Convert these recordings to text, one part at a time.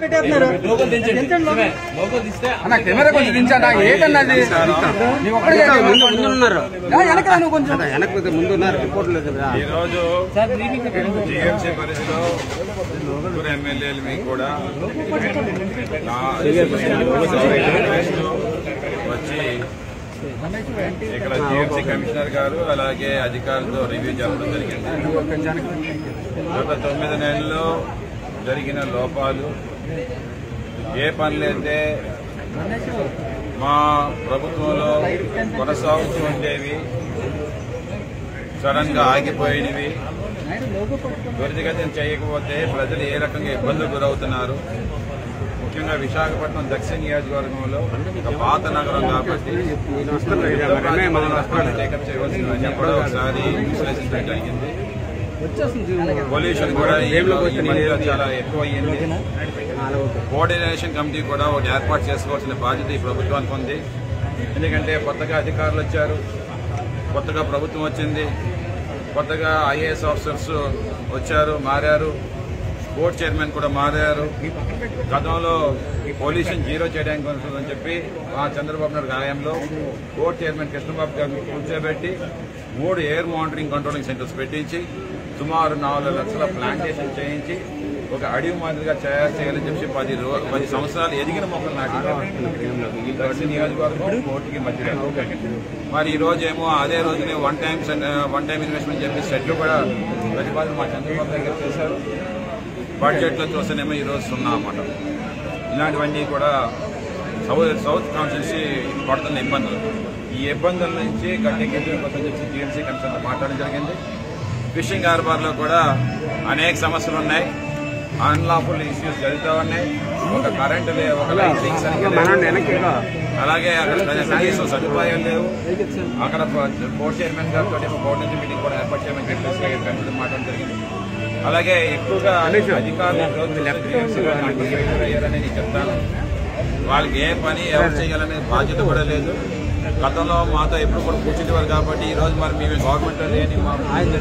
పెట్టేస్తున్నారు లోగోలు దించండి దించండి లోగో. నిజమే. లోగోలు తీస్తే అన్న కెమెరా కొంచెం దించా ఏంటన్నది నీ ఒక్కడే ముందు ముందు ఉన్నారు వెనక నువ్వు కొంచెం వెనక్కి పోతే ముందు ఉన్నారు రిపోర్ట్లు కదా ఈరోజు సార్ బ్రీఫింగ్ చెప్పండి. టీఎంసీ పరిధిలో ముగ్గురు ఎమ్మెల్యేలు మీకు కూడా నా వచ్చి ఇక్కడ టీఎంసీ కమిషనర్ గారు అలాగే అధికారులతో రివ్యూ చెప్పడం జరిగింది గత తొమ్మిది నెలల్లో జరిగిన లోపాలు ఏ పనులైతే మా ప్రభుత్వంలో కొనసాగుతూ ఉండేవి సడన్ గా ఆగిపోయినవి త్వరితగతిన చేయకపోతే ప్రజలు ఏ రకంగా ఇబ్బందులు గురవుతున్నారు ముఖ్యంగా విశాఖపట్నం దక్షిణ నియోజకవర్గంలో ఒక పాత నగరం కాబట్టి టేకప్ చేయవలసినవన్నీ కూడా ఒకసారి విశ్లేషించడం జరిగింది పొల్యూషన్ కూడా ఈ ఈ మధ్య చాలా ఎక్కువ అయ్యింది కోఆర్డినేషన్ కమిటీ కూడా ఒకటి ఏర్పాటు చేసుకోవాల్సిన బాధ్యత ఈ ప్రభుత్వానికి ఉంది ఎందుకంటే కొత్తగా అధికారులు వచ్చారు కొత్తగా ప్రభుత్వం వచ్చింది కొత్తగా ఐఏఎస్ ఆఫీసర్స్ వచ్చారు మారారు బోర్డ్ చైర్మన్ కూడా మారారు గతంలో పొల్యూషన్ జీరో చేయడానికి ఉంటుందని చెప్పి మా చంద్రబాబు నాయుడు గాయంలో బోర్డ్ చైర్మన్ కృష్ణబాబు గారిని కూర్చోబెట్టి మూడు ఎయిర్ మానిటరింగ్ కంట్రోలింగ్ సెంటర్స్ పెట్టించి సుమారు నాలుగు లక్షల ప్లాంటేషన్ చేయించి ఒక అడవి మాదిరిగా తయారు చేయాలని చెప్పి పది రో- పది సంవత్సరాలు ఎదిగిన మొక్కలు నాటినారు ఈ దక్షిణ నియోజకవర్గం కోర్టుకి మధ్యలో మరి ఈ రోజు ఏమో అదే రోజునే one time one time investment చెప్పి సెట్లు కూడా ప్రతిపాదన మా చంద్రబాబు దగ్గర చేశారు బడ్జెట్లో చూస్తేనేమో ఈ రోజు సున్నా అన్నమాట ఇలాంటివన్నీ కూడా సౌత్ సౌత్ కాన్స్టిట్యూన్సీ పడుతున్న ఇబ్బందులు ఈ ఇబ్బందుల నుంచి గట్టెక్కించడం కోసం చెప్పి టీఎంసీ కమిషన్తో మాట్లాడడం జరిగింది ఫిషింగ్ హార్బర్లో కూడా అనేక సమస్యలు ఉన్నాయి అన్లాఫుల్ ఇష్యూస్ జరుగుతూ ఉన్నాయి ఒక కరెంటు లేవు ఒక లైటింగ్ సరిగ్గా లేవు. అలాగే అక్కడ కనీసం సదుపాయాలు లేవు అక్కడ బోర్డు చైర్మన్ గారితో బోర్డు నుంచి మీటింగ్ కూడా ఏర్పాటు చేయమని చెప్పేసి కమిటీ మాట్లాడడం జరిగింది అలాగే ఎక్కువగా అధికారులు TMC వాళ్ళు నాకు failure అయ్యారని నేను చెప్తాను వాళ్ళకి ఏ పని ఎవరు చేయాలనే బాధ్యత కూడా లేదు గతంలో మాతో ఎప్పుడు కూడా కూర్చుంటేవారు కాబట్టి ఈ రోజు మరి మేము గవర్నమెంట్ లేని మా-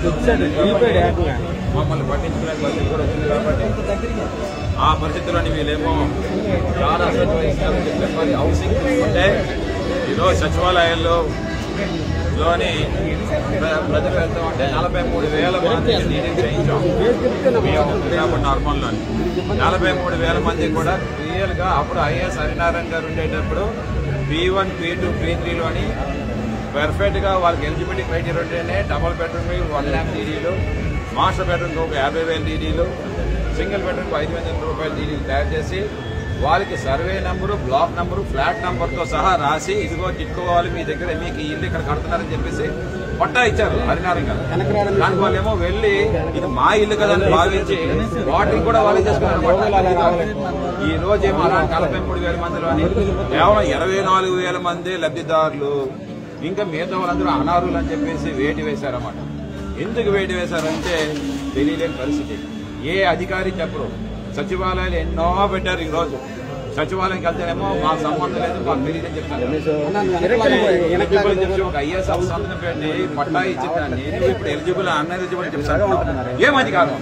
మమ్మల్ని పట్టించుకునే పరిస్థితి కూడా వచ్చింది కాబట్టి ఆ పరిస్థితుల్లోని వీళ్ళేమో చాలా అశ్రద్ధ వహిస్తారని చెప్పి మరి హౌసింగ్ అంటే ఈరోజు సచివాలయాల్లో లోని ప్ర- ప్రజలు వెళ్తాం అంటే నలభై మూడు వేల మంది నేనే చేయించాం విశాఖపట్నం అర్బన్లోని నలభై మూడు వేల మంది కూడా రియల్ గా అప్పుడు ఐఎస్ హరినారాయణ గారు ఉండేటప్పుడు P one P two P త్రీలోని పర్ఫెక్ట్ గా వాళ్ళకి ఎలిజిబిలిటీ క్రైటీరియా ఉంటేనే డబుల్ బెడ్రూమ్ వన్ ల్యాక్ డీడీలు మాస్టర్ బెడ్రూమ్ ఒక యాభై వేల డీడీలు సింగిల్ బెడ్రూమ్ ఐదు వందల రూపాయల డీడీలు తయారు చేసి వాళ్ళకి survey number block number flat నంబర్తో సహా రాసి ఇదిగో చిట్టుకోవాలి మీ దగ్గర మీకు ఈ ఇల్లు ఇక్కడ కడుతున్నారని చెప్పేసి పట్టా ఇచ్చారు హరినారాయణ గారు దానికి వాళ్ళేమో వెళ్ళి ఇది మా ఇల్లు కదా అని భావించి వాటిని కూడా వాళ్ళే చేసుకున్నారు ఈ రోజు ఏమో అలాంటి నలభై మూడు వేల మందిలోని కేవలం ఇరవై నాలుగు వేల మంది లబ్ధిదారులు ఇంకా మిగతా వాళ్ళందరూ అనారులు అని చెప్పేసి వేటి వేశారన్నమాట ఎందుకు వేటి వేశారంటే తెలియలేని పరిస్థితి ఏ అధికారి చెప్పరు సచివాలయాలు ఎన్నో పెట్టారు ఈ రోజు సచివాలయంకి వెళ్తేనేమో మా సంబంధం లేదు మాకు తెలియదని చెప్తాను ఎలిజిబుల్ చెప్పి ఒక ఐఎస్ సంతకం పెట్టి పట్టా ఇచ్చిందని నేను ఇప్పుడు ఎలిజిబుల్ అన్ ఎలిజిబుల్ చెప్తాను ఏం అధికారం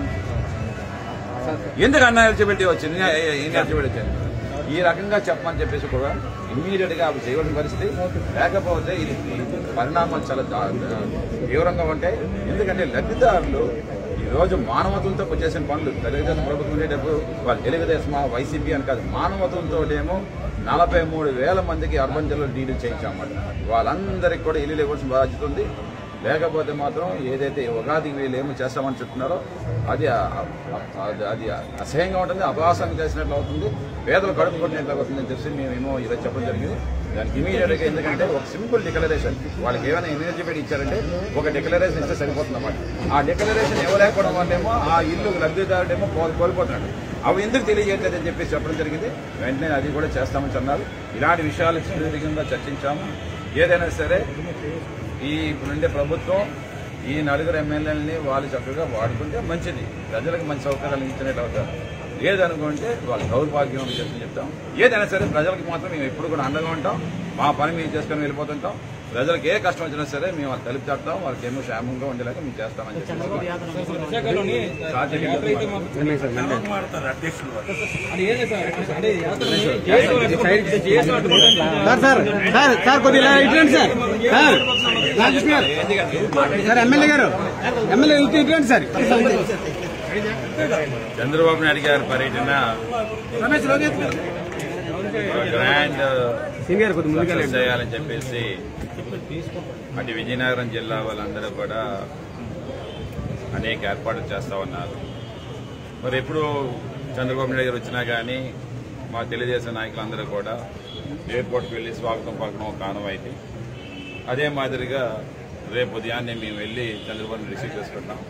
ఎందుకు అన్న ఎలిజిబిలిటీ వచ్చింది ఇన్ ఎలిజిబిలిటీ వచ్చింది ఈ రకంగా చెప్పమని చెప్పేసి కూడా ఇమ్మీడియట్ గా అవి చేయవలసిన పరిస్థితి లేకపోతే ఇది ఈ పరిణామాలు చాలా దా- దా- తీవ్రంగా ఉంటాయి ఎందుకంటే లబ్ధిదారులు ఈ రోజు మానవతంతో చేసిన పనులు తెలుగుదేశం ప్రభుత్వం ఉండేటప్పుడు వాళ్ళు తెలుగుదేశం వైసీపీ అని కాదు మానవతంతో ఏమో నలభై మూడు వేల మందికి అర్బన్ జిల్లాలో డీడీలు చేయించామన్నమాట వాళ్ళందరికీ కూడా ఇల్లు ఇవ్వాల్సిన బాధ్యత ఉంది లేకపోతే మాత్రం ఏదైతే ఉగాదికి వీళ్ళు ఏమో చేస్తామని చెప్తున్నారో అది ఆ- అది అది అసహ్యంగా ఉంటుంది అపహాసాన్ని చేసినట్లు అవుతుంది పేదలు కడుపు కొట్టినట్లు అవుతుందని చెప్పి మేమేమో ఈరోజు చెప్పడం జరిగింది దానికి ఇమీడియట్ గా ఎందుకంటే ఒక సింపుల్ డిక్లరేషన్ వాళ్ళకి ఏమైనా ఎలిజిబిలిటీ ఇచ్చారంటే ఒక డిక్లరేషన్ ఇస్తే సరిపోతుంది అన్నమాట ఆ డిక్లరేషన్ ఇవ్వలేకపోవడం వల్లేమో ఆ ఇల్లు లబ్ధిదారుడేమో కోల్ కోల్పోతున్నాడు అవి ఎందుకు తెలియజేయట్లేదని చెప్పేసి చెప్పడం జరిగింది వెంటనే అది కూడా చేస్తామని అన్నారు ఇలాంటి విషయాలు సుదీర్ఘంగా చర్చించాము ఏదైనా సరే ఈ ఇప్పుడుండే ప్రభుత్వం ఈ నలుగురు ఎమ్మెల్యేలని వాళ్ళు చక్కగా వాడుకుంటే మంచిది ప్రజలకు మంచి సౌకర్యాలు ఇచ్చినట్టు అవుతారు లేదనుకుంటే వాళ్ళ దౌర్భాగ్యం అని చెప్పి చెప్తాం ఏదైనా సరే ప్రజలకు మాత్రం మేము ఎప్పుడు కూడా అండగా ఉంటాం మా పని మేము చేసుకొని వెళ్ళిపోతుంటాం ప్రజలకు ఏ కష్టం వచ్చినా సరే మేము వాళ్ళు తలుపు తడతాం వాళ్ళకి ఏమో క్షేమంగా ఉండేలాగా మేము చేస్తామని చెప్పి విశాఖలోని యాత్ర అయితే మాకు అది ఏం లేదు సార్ అంటే యాత్రని జేఏసీ వాళ్ళు- జేఏసీ వాళ్ళు అడ్డుకోవడానికి సార్ సార్ సార్ సార్ కొద్దిగా ఇటువంటి సార్ సార్ రాజకృష్ణ గారు సార్ ఎమ్మెల్యే గారు ఎమ్మెల్యే ఇటువంటి సార్ చంద్రబాబు నాయుడు గారి పర్యటన గ్రాండ్ సీనియర్ కొద్ది ముందుగా సక్సెస్ చేయాలని చెప్పేసి అటు విజయనగరం జిల్లా వాళ్ళందరూ కూడా అనేక ఏర్పాట్లు చేస్తా ఉన్నారు మరి ఎప్పుడు చంద్రబాబు నాయుడు గారు వచ్చినా కానీ మా తెలుగుదేశం నాయకులందరూ కూడా ఎయిర్పోర్ట్కి వెళ్ళి స్వాగతం పలకడం ఒక ఆనవాయితీ అదే మాదిరిగా రేపు ఉదయాన్నే మేము వెళ్ళి చంద్రబాబుని రిసీవ్ చేసుకుంటాం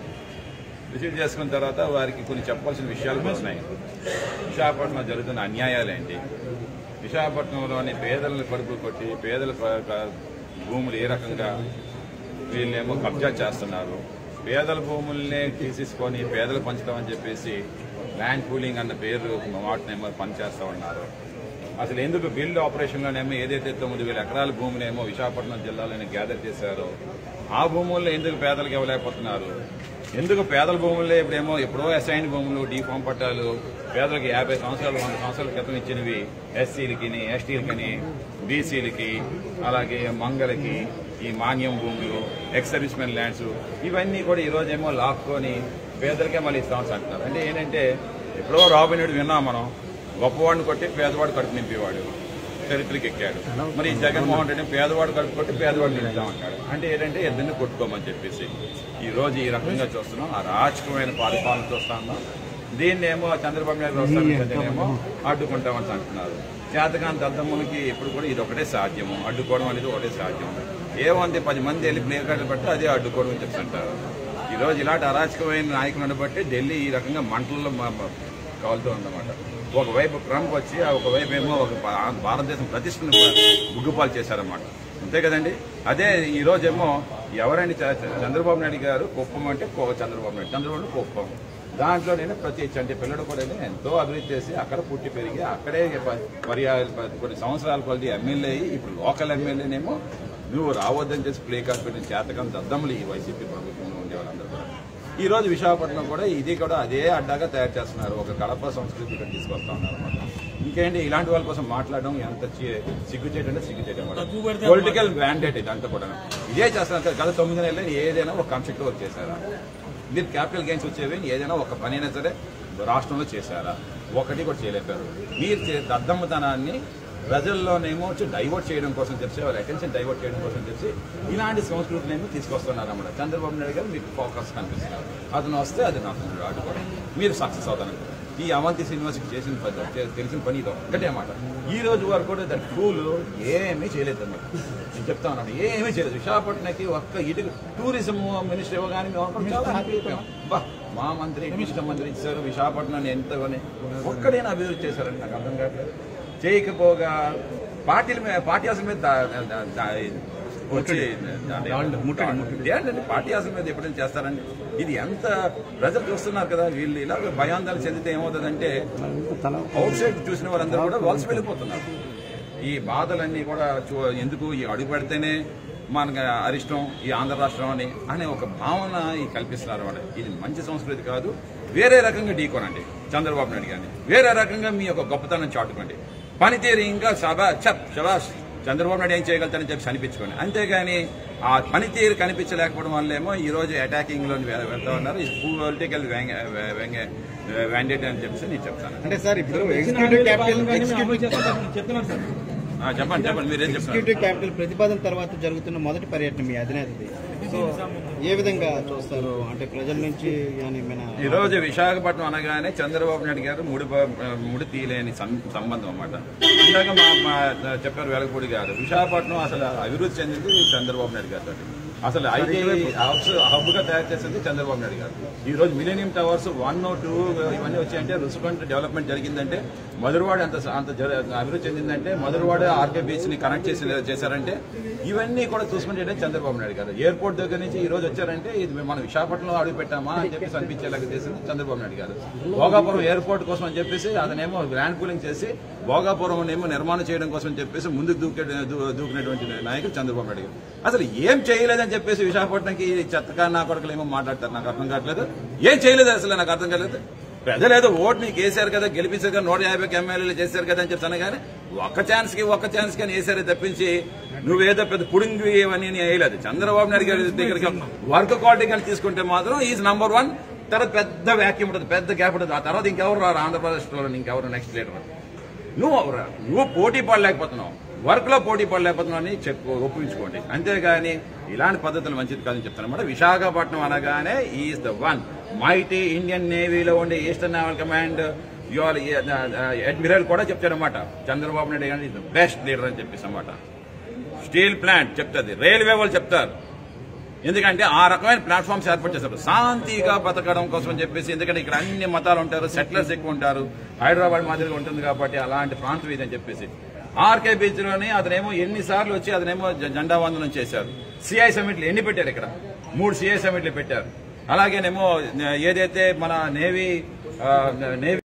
రిసీవ్ చేసుకున్న తర్వాత వారికి కొన్ని చెప్పాల్సిన విషయాలు కూడా ఉన్నాయి విశాఖపట్నంలో జరుగుతున్న అన్యాయాలు ఏంటి విశాఖపట్నంలోని పేదలను కడుపు కొట్టి పేదల ప- ప- భూములు ఏ రకంగా వీళ్ళేమో కబ్జా చేస్తున్నారు పేదల భూముల్ని తీసేసుకొని పేదలు పంచుతామని చెప్పేసి ల్యాండ్ పూలింగ్ అన్న పేరు వాటినేమో పనిచేస్తా ఉన్నారు అసలు ఎందుకు బిల్డ్ ఆపరేషన్లోనేమో ఏదైతే తొమ్మిది వేల ఎకరాల భూమినేమో విశాఖపట్నం జిల్లాలోనే గ్యాదర్ చేశారో ఆ భూముల్లో ఎందుకు పేదలకు ఇవ్వలేకపోతున్నారు ఎందుకు పేదల భూముల్లో ఇప్పుడేమో ఎప్పుడో అసైన్ భూములు డీఫామ్ పట్టాలు పేదలకు యాభై సంవత్సరాలు వంద సంవత్సరాల క్రితం ఇచ్చినవి ఎస్సీలకి ఎస్టీలకని బీసీలకి అలాగే మంగళకి ఈ మాన్యం భూములు ఎక్స్ సర్వీస్ మెన్ ల్యాండ్స్ ఇవన్నీ కూడా ఈ రోజేమో లాక్కొని పేదలకే మళ్ళీ ఇస్తామని అంటున్నారు అంటే ఏంటంటే ఎప్పుడో రాబినెడ్ విన్నాం మనం గొప్పవాడిని కొట్టి పేదవాడు కడుపు నింపేవాడు చరిత్రకి ఎక్కాడు మరి ఈ జగన్మోహన్ రెడ్డి పేదవాడు కడుపు కొట్టి పేదవాడిని నింపుతామంటాడు అంటే ఏంటంటే ఇద్దరిని కొట్టుకోమని చెప్పేసి ఈ రోజు ఈ రకంగా చూస్తున్నాం ఆ రాజకీయమైన పరిపాలన చూస్తా ఉన్నాం దీన్నేమో చంద్రబాబు నాయుడు వస్తానేమో అడ్డుకుంటామని అంటున్నారు చేతకాంత అద్దమ్ములకి ఎప్పుడు కూడా ఇది ఒకటే సాధ్యము అడ్డుకోవడం అనేది ఒకటే సాధ్యం ఏముంది పది మంది వెళ్ళి ప్లే కార్డులు బట్టి అదే అడ్డుకోవడం అని చెప్పి అంటారు ఈ రోజు ఇలాంటి అరాచకమైన నాయకులను బట్టి ఢిల్లీ ఈ రకంగా మంటల్లో మ- మ- కాలుతూ ఉందన్నమాట ఒకవైపు ట్రంప్ వచ్చి ఆ ఒకవైపు ఏమో ఒక భా- భారతదేశం ప్రతిష్టను గుగ్గుపాలు చేశారన్నమాట అంతే కదండి అదే ఈ రోజేమో ఎవరండి చ- చ- చంద్రబాబు నాయుడు గారు కుప్పం అంటే కో- చంద్రబాబు నాయుడు చంద్రబాబు నాయుడు కుప్పం దాంట్లో నేను ప్రతి చంటి పిల్లడు కూడా ఎంతో అభివృద్ధి చేసి అక్కడ పుట్టి పెరిగి అక్కడే ప- మరి ఆ ప- కొన్ని సంవత్సరాల కొద్ది ఎమ్మెల్యే అయ్యి ఇప్పుడు లోకల్ ఎమ్మెల్యేనేమో నువ్వు రావద్దని చేసి ప్లే కార్డ్ పెట్టిన చేతకం దద్దములు ఈ వైసీపీ ప్రభుత్వంలో ఉండేవాళ్ళందరూ కూడా ఈ రోజు విశాఖపట్నం కూడా ఇది కూడా అదే అడ్డాగా తయారు చేస్తున్నారు ఒక కడప సంస్కృతి ఇక్కడ తీసుకొస్తా ఉన్నారు అనమాట ఇంకేంటి ఇలాంటి వాళ్ళ కోసం మాట్లాడడం ఎంత చి- సిగ్గుచేటంటే సిగ్గుచేయడం పొలిటికల్ మ్యాండేట్ ఇదంతా కూడా ఇదే చేస్తున్నారు గత తొమ్మిది నెలలు ఏదైనా ఒక కాన్సెప్ట్ వర్క్ చేశారా మీరు క్యాపిటల్ గెయిన్స్ వచ్చేవి ఏదైనా ఒక పని అయినా సరే రాష్ట్రంలో చేశారా ఒకటి కూడా చేయలేపారు మీరు చే- దద్దమ్మతనాన్ని ప్రజల్లోనేమో వచ్చి డైవర్ట్ చేయడం కోసం చెప్పి వాళ్ళ అటెన్షన్ డైవర్ట్ చేయడం కోసం చెప్పి ఇలాంటి సంస్కృతినేమో తీసుకొస్తున్నారు అన్నమాట చంద్రబాబు నాయుడు గారు మీకు ఫోకస్ కనిపిస్తున్నారు అతను వస్తే అది నాకు అడ్డుకోవడం మీరు సక్సెస్ అవుతాను ఈ అవంతి యూనివర్సిటీ చేసిన పని చే- తెలిసిన పని ఇది ఒక్కటే అన్నమాట ఈ రోజు వరకు కూడా దాని ఫూల్ ఏమీ చేయలేదు అన్నమాట నేను చెప్తా ఉన్నాను ఏమీ చేయలేదు విశాఖపట్నంకి ఒక్క ఇటుకు టూరిజం మినిస్టర్ ఇవ్వగానే మేము అనుకున్నాం, చాలా హ్యాపీ అయిపోయాం బా మా మంత్రి టూరిజం మంత్రి ఇచ్చారు విశాఖపట్నాన్ని ఎంత అని ఒక్కడైనా అభివృద్ధి చేశారని నాకు అర్థం కావట్లేదు చేయకపోగా పార్టీల మీద పార్టీ అసలు మీద దా- దా- దా- వచ్చి ఏంటండి పార్టీ అసలు మీద ఎప్పుడైనా చేస్తారండి ఇది ఎంత ప్రజలు చూస్తున్నారు కదా వీళ్ళు ఇలా భయాందోళన చెందితే ఏమవుతుందంటే అవుట్ సైడ్ చూసిన వారందరూ కూడా వలస వెళ్ళిపోతున్నారు ఈ బాధలన్నీ కూడా చూ- ఎందుకు ఈ అడుగు పెడితేనే మనకి అరిష్టం ఈ ఆంధ్ర రాష్ట్రం అని అనే ఒక భావన ఈ కల్పిస్తున్నారు అన్నమాట ఇది మంచి సంస్కృతి కాదు వేరే రకంగా ఢీకోనండి చంద్రబాబు నాయుడు గారిని వేరే రకంగా మీ యొక్క గొప్పతనం చాటుకోండి పనితీరు ఇంకా సభా చప్ శబాష్ చంద్రబాబు నాయుడు ఏం చేయగలుగుతారని చెప్పి అనిపించుకోండి అంతేగాని ఆ పనితీరు కనిపించలేకపోవడం వల్లేమో ఈ రోజు అటాకింగ్ లో వెళ్తా ఉన్నారు పొలిటికల్ వ్యాండేట్ అని చెప్పేసి నేను చెప్తాను అంటే సార్ ఇప్పుడు ఎగ్జిక్యూటివ్ క్యాపిటల్ ఎగ్జిక్యూటివ్ చెప్తున్నారు సార్ ఆ, చెప్పండి చెప్పండి మీరేం చెప్తున్నారు ఎగ్జిక్యూటివ్ క్యాపిటల్ ప్రతిపాదన తర్వాత జరుగుతున్న మొదటి పర్యటన మీ అధినేతది సో ఏ విధంగా చూస్తారు అంటే ప్రజల నుంచి కానీ మన ఈ రోజు విశాఖపట్నం అనగానే చంద్రబాబు నాయుడు గారు ముడి ప- ముడి తీయలేని సం- సంబంధం అన్నమాట ఇందాక మా మా చెప్పారు వెలగపూడి గారు విశాఖపట్నం అసలు అభివృద్ధి చెందింది చంద్రబాబు నాయుడు గారు అసలు ఐటీ హబ్స్ హబ్ గా తయారు చేసింది చంద్రబాబు నాయుడు గారు ఈ రోజు మిలేనియం టవర్స్ వన్ టూ ఇవన్నీ వచ్చాయంటే రుసుకంట డెవలప్మెంట్ జరిగిందంటే మధురవాడ అంత అంత జర- అభివృద్ధి చెందిందంటే మధురవాడ ఆర్కే బీచ్ ని కనెక్ట్ చేసి చేశారంటే ఇవన్నీ కూడా చూసుకుంటే చంద్రబాబు నాయుడు గారు ఎయిర్పోర్ట్ దగ్గర నుంచి ఈ రోజు వచ్చారంటే ఇది మనం విశాఖపట్నంలో అడుగు పెట్టామా అని చెప్పేసి అనిపించేలాగా చేసింది చంద్రబాబు నాయుడు గారు భోగాపురం ఎయిర్పోర్ట్ కోసం అని చెప్పేసి అతనేమో గ్రాండ్ కూలింగ్ చేసి భోగాపురం ఏమో నిర్మాణం చేయడం కోసం అని చెప్పేసి ముందుకు దూకే దూ- దూకినటువంటి నాయకుడు చంద్రబాబు నాయుడు గారు అసలు ఏం చేయలేదని చెప్పేసి విశాఖపట్నంకి చెత్తగా నా కొడుకులు ఏమో మాట్లాడతారు నాకు అర్థం కావట్లేదు ఏం చేయలేదు అసలు నాకు అర్థం కాలేదు ప్రజలేదో ఓటు నీకు వేశారు కదా గెలిపించారు కదా నూట యాభై ఎమ్మెల్యేలు చేశారు కదా అని చెప్తాను కానీ ఒక్క ఛాన్స్ కి ఒక్క ఛాన్స్ కి అని వేసారే తప్పించి నువ్వేదో పెద్ద పుడింగి అని వేయలేదు చంద్రబాబు నాయుడు గారి దగ్గరికి వర్క్ క్వాలిటీ కానీ తీసుకుంటే మాత్రం ఈజ్ నంబర్ వన్ తర్వాత పెద్ద వ్యాక్యూమ్ ఉంటుంది పెద్ద గ్యాప్ ఉంటుంది ఆ తర్వాత ఇంకెవరు రారు ఆంధ్రప్రదేశ్లో ఇంకెవరు నెక్స్ట్ లీడర్ నువ్వు నువ్వు పోటీ పడలేకపోతున్నావు వర్క్ లో పోటీ పడలేకపోతున్నావు అని చెప్పు ఒప్పించుకోండి అంతేగాని ఇలాంటి పద్ధతులు మంచిది కాదని చెప్తానమాట విశాఖపట్నం అనగానే is the one mighty Indian నేవీలో ఉండే eastern naval command your admiral కూడా చెప్తాడనమాట చంద్రబాబు నాయుడు గారి బెస్ట్ లీడర్ అని చెప్పేసి అనమాట స్టీల్ ప్లాంట్ చెప్తుంది రైల్వే వాళ్ళు చెప్తారు ఎందుకంటే ఆ రకమైన ప్లాట్ఫామ్స్ ఏర్పాటు చేస్తారు శాంతిగా బతకడం కోసం అని చెప్పేసి ఎందుకంటే ఇక్కడ అన్ని మతాలు ఉంటారు సెటిలర్స్ ఎక్కువ ఉంటారు హైదరాబాద్ మాదిరిగా ఉంటుంది కాబట్టి అలాంటి ప్రాంతం ఇది అని చెప్పేసి ఆర్కే బీచ్ లోని అతనేమో ఎన్నిసార్లు వచ్చి అతనేమో జ- జెండా వందనం చేశారు సిఐ సమిట్లు ఎన్ని పెట్టారు ఇక్కడ మూడు సిఐ సమిట్లు పెట్టారు అలాగేనేమో ఏదైతే మన నేవీ ఆ, నేవీ